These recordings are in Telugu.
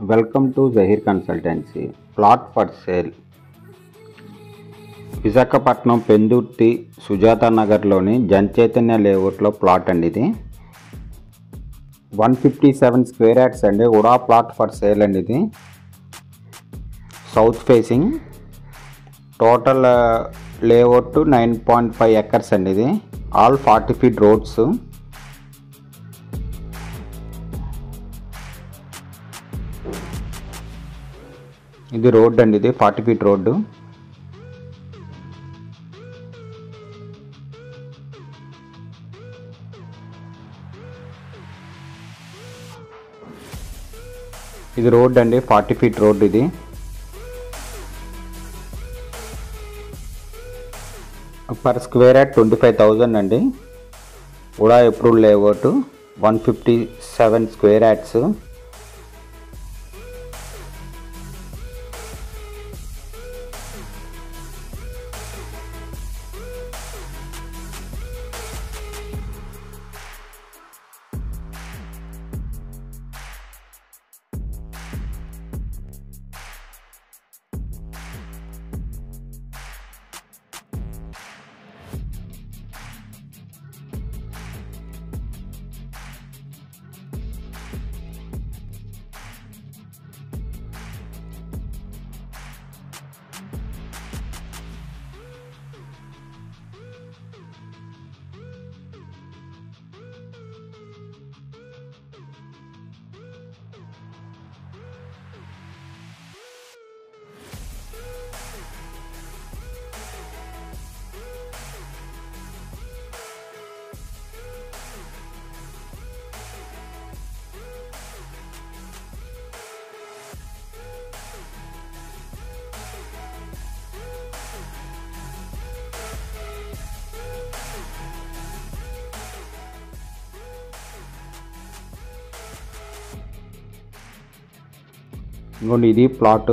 welcome to Zaheer consultancy plot for sale Visakhapatnam Pendurthi Sujatha నగర్లోని జనచైతన్య లేఅవుట్లో ప్లాట్ అండి ఇది one fifty seven square yards అండి ఉడా ప్లాట్ ఫర్ సేల్ అండి ఇది south facing total layout nine point five acres అండి ఇది ఆల్ ఫార్టీ ఫీట్ రోడ్స్ ఇది రోడ్ అండి ఇది ఫార్టీ ఫీట్ రోడ్డు ఇది రోడ్ అండి ఫార్టీ ఫీట్ రోడ్ ఇది per square yard twenty five thousand అండి కూడా approved layout one fifty seven square యాట్స్ ఇంకోండి ఇది ప్లాట్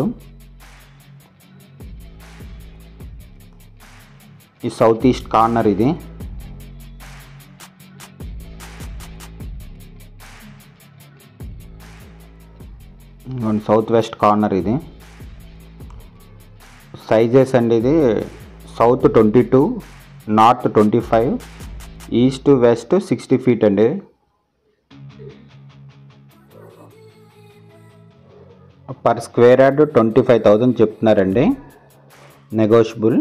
ఈ సౌత్ ఈస్ట్ కార్నర్ ఇది ఇంకోండి సౌత్ వెస్ట్ కార్నర్ ఇది సైజెస్ అండి ఇది south twenty two north twenty five east west sixty feet అండి per square yard twenty five thousand చెప్తున్నారండి నెగోషియబుల్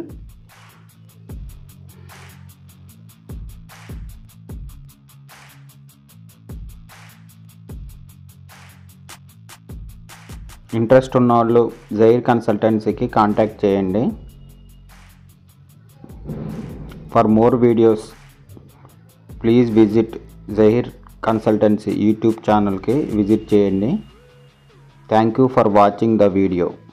ఇంట్రెస్ట్ ఉన్న వాళ్ళు జైర్ కన్సల్టెన్సీకి కాంటాక్ట్ చేయండి for more videos please visit Zaheer consultancy YouTube ఛానల్కి విజిట్ చేయండి thank you for watching the video